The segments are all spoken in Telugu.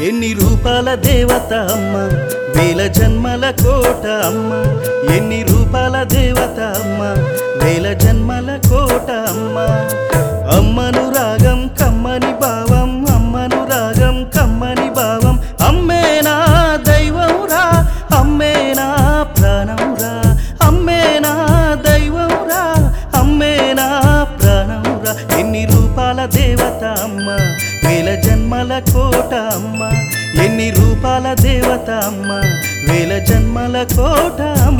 ఎన్ని రూపాల దేవత అమ్మ వేల జన్మల కోట అమ్మ ఎన్ని రూపాల దేవత అమ్మ వేల జన్మల కోట అమ్మ అమ్మను రాగం కమ్మని భావం అమ్మను రాగం కమ్మని భావం అమ్మేనా దైవం రా అమ్మేనా ప్రాణం రా అమ్మేనా దైవం రా అమ్మేనా ప్రాణం రా ఎన్ని రూపాల దేవత అమ్మ వేల జన్మల కోట అమ్మ ఎన్ని రూపాల దేవత అమ్మ వేల జన్మల కోట అమ్మ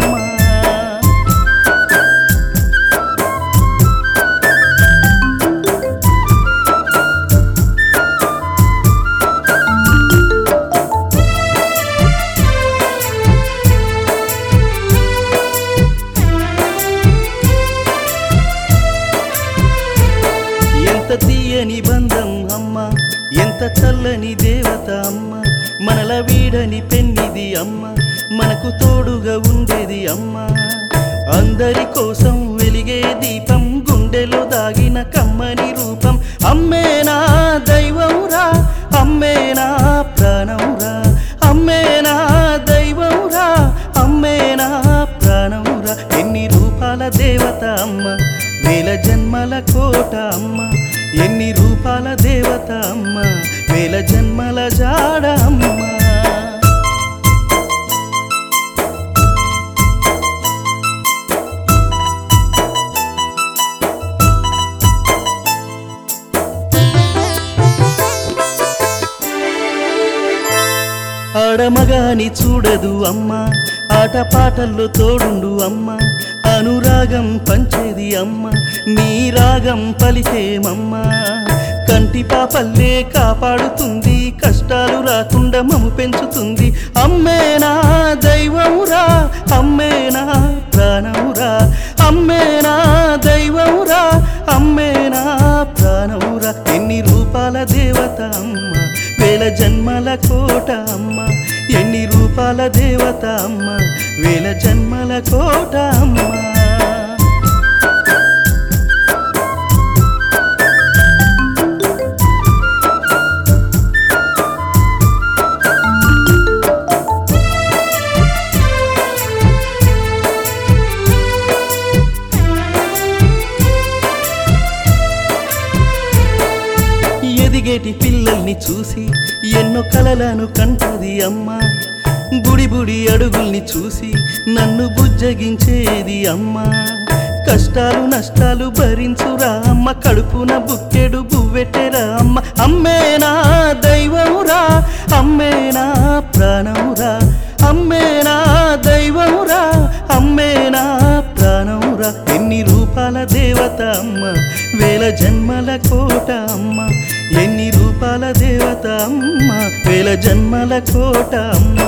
ఎంత తీయని బంధం అమ్మ ఎంత చల్లని దేవత అమ్మ మనల వీడని పెన్నిది అమ్మ మనకు తోడుగా ఉండేది అమ్మ అందరి కోసం వెలిగే దీపం గుండెలో దాగిన కమ్మని రూపం అమ్మేనా దైవం రా అమ్మేనా ప్రాణం రా అమ్మేనా దైవం రా అమ్మేనా ప్రాణం రా ఎన్ని రూపాల దేవత అమ్మ వేల జన్మల కోట అమ్మ ఎన్ని రూపాల దేవత అమ్మ వేల జన్మల జాడ అమ్మ ఆడమగాని చూడదు అమ్మ ఆట పాటల్లో తోడుండు అమ్మ అనురాగం పంచేది అమ్మ నీ రాగం పలికేమమ్మ కంటి పాపల్లే కాపాడుతుంది కష్టాలు రాకుండా మము పెంచుతుంది అమ్మేనా దైవమురా అమ్మేనా ప్రాణమురా అమ్మేనా దైవమురా అమ్మేనా ప్రాణమురా ఎన్ని రూపాల దేవత అమ్మ వేల జన్మల కోట అమ్మ ఎన్ని రూపాల దేవత అమ్మ వేల జన్మల కోట అమ్మ ఎదిగేటి పిల్లల్ని చూసి ఎన్నో కలలను కంటది అమ్మ బుడి బుడి అడుగుల్ని చూసి నన్ను బుజ్జగించేది అమ్మ కష్టాలు నష్టాలు భరించురా అమ్మ కడుపున బుక్కెడు బువ్వెట్టెరా అమ్మ అమ్మేనా దైవమురా అమ్మేనా ప్రాణమురా అమ్మేనా దైవమురా అమ్మేనా ప్రాణమురా ఎన్ని రూపాల దేవత అమ్మ వేల జన్మల కోట అమ్మ ఎన్ని రూపాల దేవత అమ్మ వేల జన్మల కోట అమ్మ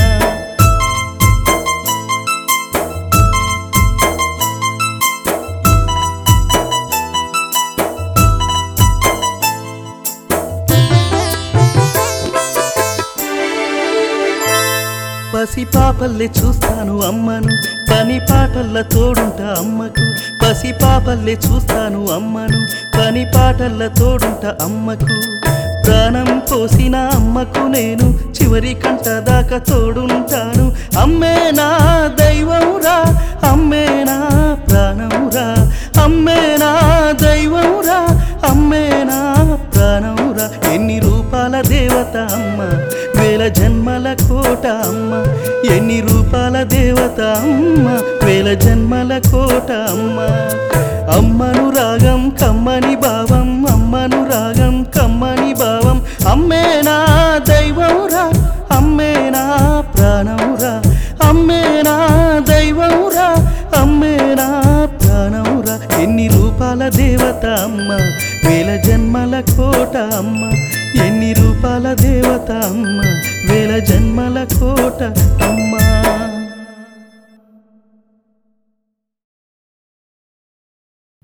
పసి పాపల్లే చూస్తాను అమ్మను పని పాటల్ల తోడుంటా అమ్మకు పసి పాపల్లే చూస్తాను అమ్మను పని పాటల్ల తోడుంటా అమ్మకు ప్రాణం పోసిన అమ్మకు నేను చివరి కంట దాకా తోడుంటాను అమ్మేనా దైవమురా అమ్మేనా ప్రాణమురా అమ్మేనా దైవమురా అమ్మేనా ప్రాణమురా ఎన్ని రూపాల దేవత అమ్మ వేల జన్మల కోట అమ్మ ఎన్ని రూపాల దేవత అమ్మ వేల జన్మల కోట అమ్మ అమ్మను రాగం కమ్మని భావం అమ్మను రాగం కమ్మని భావం అమ్మేనా దైవమురా అమ్మేనా ప్రాణమురా అమ్మేనా దైవమురా అమ్మేనా ప్రాణమురా ఎన్ని రూపాల దేవత అమ్మ వేల జన్మల కోట అమ్మ ఎన్ని రూపాల దేవత అమ్మ వేల జన్మల కోట అమ్మ